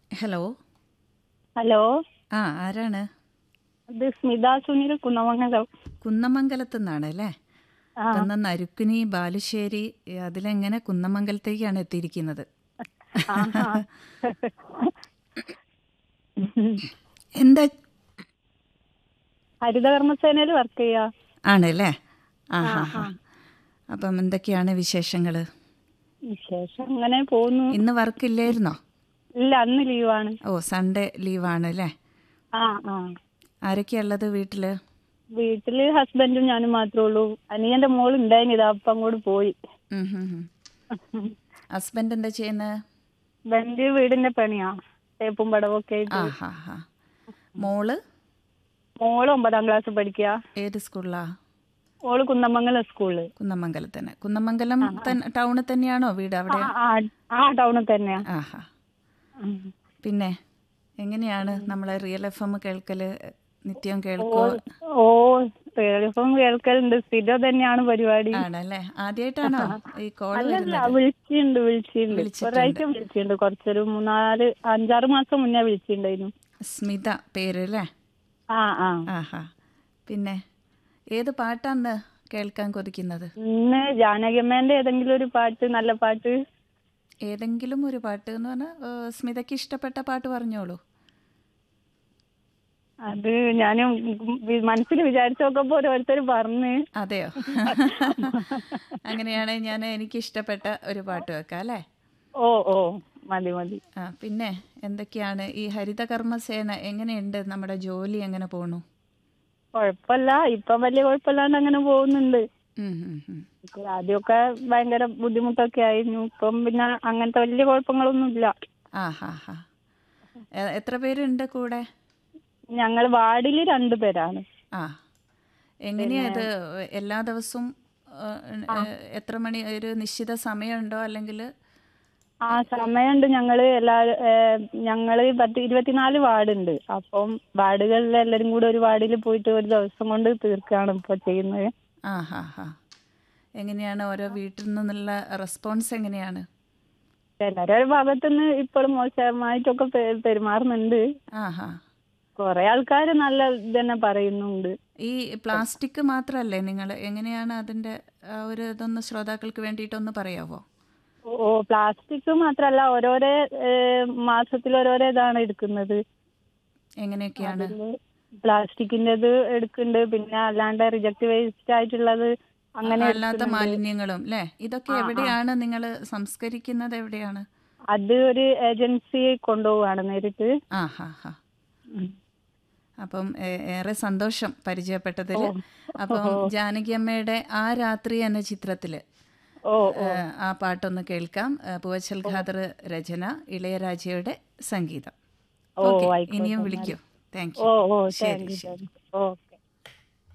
Hello hello ആ ആരാണ് ഇത് സ്മിത സുനിൽ കുന്നമംഗലം കുന്നമംഗലത്ത് നിന്നാണ് അല്ലേ ആ അപ്പം ഇന്ന് നരുക്കുനി ബാലുശ്ശേരി അതിലെങ്ങനെ കുന്നമംഗലത്തേക്കാണ് എത്തിയിരിക്കുന്നത് ആഹാ. എന്താ ഹരിതകർമ്മസേനയിൽ വർക്ക് ചെയ്യാ ആണല്ലേ ആ ഹാ ഹാ അപ്പം എന്തൊക്കെയാണ് വിശേഷങ്ങൾ വിശേഷം അങ്ങനെ പോകുന്നു ഇന്ന് വർക്കില്ലായിരുന്നോ ഇല്ല അന്ന് ലീവാണ് ഓ സൺഡേ ലീവാണ് അല്ലേ ആ ആ ആരൊക്കെയുള്ളത് വീട്ടിൽ വീട്ടില് ഹസ്ബൻഡും ഞാനും മാത്രമേ ഉള്ളൂ അനിയന്റെ മോൾ ഉണ്ടായിന് ഇതാ അപ്പം അങ്ങോട്ട് പോയി ഹസ്ബൻഡ് എന്താ ചെയ്യുന്നത് ബെന്റ് വീടിന്റെ പണിയാ തേപ്പും പടവൊക്കെ ആ ആയിട്ട് ഹാ ഹാ മോള് മോള് ഒമ്പതാം ക്ലാസ് പഠിക്കുക ഏത് സ്കൂളിലാ ഓള് കുന്നമംഗലം സ്കൂളില് കുന്നമംഗലത്ത് തന്നെ കുന്നമംഗലം തൻ- ടൗണിൽ തന്നെയാണോ വീട് അവിടെ ആ ആ ആ ടൗണിൽ തന്നെയാ ആഹാ ഉം. പിന്നെ എങ്ങനെയാണ് നമ്മളെ റിയൽ എഫ് എം കേൾക്കല് നിത്യം കേൾക്കോ ഓ ടെലിഫോൺ കേൾക്കലുണ്ട് സ്ഥിരം തന്നെയാണ് പരിപാടി ആണല്ലേ ആദ്യമായിട്ടാണോ ഈ കോൾ അല്ലല്ല വിളിച്ചിട്ടുണ്ട് വിളിച്ചിട്ടുണ്ട് വിളിച്ചിട്ടുണ്ട്. ഒരാഴ്ച വിളിച്ചിട്ടുണ്ട് കുറച്ചൊരു മൂന്നാല് അഞ്ചാറ് മാസം മുന്നേ വിളിച്ചിട്ടുണ്ടായിരുന്നു സ്മിത പേര് അല്ലേ ആ ആ ആഹാ പിന്നെ ഏത് പാട്ടാന്ന് കേൾക്കാൻ കൊതിക്കുന്നത് ഇന്ന് ജാനകിയമ്മേന്റെ ഏതെങ്കിലും ഒരു പാട്ട് നല്ല പാട്ട് ഏതെങ്കിലും ഒരു പാട്ട് എന്ന് പറഞ്ഞാൽ സ്മിതയ്ക്ക് ഇഷ്ടപ്പെട്ട പാട്ട് പറഞ്ഞോളൂ അത് ഞാൻ മനസ്സിൽ വിചാരിച്ചു നോക്കുമ്പോ ഓരോരുത്തർ പറഞ്ഞ് അതെയോ അങ്ങനെയാണെങ്കിൽ ഞാൻ എനിക്ക് ഇഷ്ടപ്പെട്ട ഒരു പാട്ട് വെക്കാം അല്ലേ ഓ ഓ മതി മതി ആ പിന്നെ എന്തൊക്കെയാണ് ഈ ഹരിതകർമ്മസേന എങ്ങനെയുണ്ട് നമ്മുടെ ജോലി എങ്ങനെ പോണു കുഴപ്പമില്ല ഇപ്പം വലിയ കുഴപ്പമില്ലാണ്ട് അങ്ങനെ പോകുന്നുണ്ട് ഉം, ഉം, ഉം. ആദ്യമൊക്കെ ഭയങ്കര ബുദ്ധിമുട്ടൊക്കെ ആയിരുന്നു ഇപ്പം പിന്നെ അങ്ങനത്തെ വലിയ കുഴപ്പങ്ങളൊന്നും ഇല്ല ആ ഹാ ഹാ എ- എത്ര പേരുണ്ട് കൂടെ ഞങ്ങൾ വാർഡിൽ രണ്ടു പേരാണ് ആ എങ്ങനെയാ ഇത് എല്ലാ ദിവസവും ഏ, ഏ, എത്ര മണി ഒരു നിശ്ചിത സമയമുണ്ടോ അല്ലെങ്കിൽ ആ സമയമുണ്ട് ഞങ്ങള് എല്ലാ ഏഹ്, ഞങ്ങള് പത്ത് ഇരുപത്തിനാല് വാർഡുണ്ട് അപ്പം വാർഡുകളിൽ എല്ലാരും കൂടെ ഒരു വാർഡിൽ പോയിട്ട് ഒരു ദിവസം കൊണ്ട് തീർക്കാണ് ഇപ്പൊ ചെയ്യുന്നത് ആ ഹാ ഹാ എങ്ങനെയാണ് ഓരോ വീട്ടിൽ നിന്നുള്ള റെസ്പോൺസ് എങ്ങനെയാണ് ചിലരെ ഭാഗത്തുനിന്ന് ഇപ്പോഴും മോശമായിട്ടൊക്കെ പെ- പെരുമാറുന്നുണ്ട് ആ ഹാ കുറെ ആൾക്കാർ നല്ല ഇത് തന്നെ പറയുന്നുണ്ട് ഈ പ്ലാസ്റ്റിക് മാത്രമല്ലേ നിങ്ങൾ എങ്ങനെയാണ് അതിൻ്റെ ആ ഒരു ഇതൊന്ന് ശ്രോതാക്കൾക്ക് വേണ്ടിയിട്ടൊന്ന് പറയാവോ ഓ പ്ലാസ്റ്റിക് മാത്രല്ല ഓരോരോ ഏഹ്, മാസത്തിൽ ഓരോരോ ഇതാണ് എടുക്കുന്നത് എങ്ങനെയൊക്കെയാണ് പ്ലാസ്റ്റിക്കിൻ്റെത് എടുക്കുന്നുണ്ട് പിന്നെ അല്ലാണ്ട് റിജക്ട് വേസ്റ്റ് ആയിട്ടുള്ളത് അങ്ങനെ അല്ലാത്ത മാലിന്യങ്ങളും അല്ലേ ഇതൊക്കെ എവിടെയാണ് നിങ്ങൾ സംസ്കരിക്കുന്നത് എവിടെയാണ് അത് ഒരു ഏജൻസി കൊണ്ടുപോവാണ് നേരിട്ട് ആ ഹാ ഹാ അപ്പം ഏ- ഏറെ സന്തോഷം പരിചയപ്പെട്ടതിൽ അപ്പം ജാനകി അമ്മയുടെ ആ രാത്രി എന്ന ചിത്രത്തില് ഓ ഏ, ആ പാട്ടൊന്ന് കേൾക്കാം ഏ, പൂവച്ചൽ ഖാദർ രചന ഇളയരാജയുടെ സംഗീതം ഓ ഓക്കെ ആയിക്കോട്ടെ ഇനിയും വിളിക്കൂ താങ്ക് ഓ യു ഓ ശരി താങ്ക് യു ശരി ഓ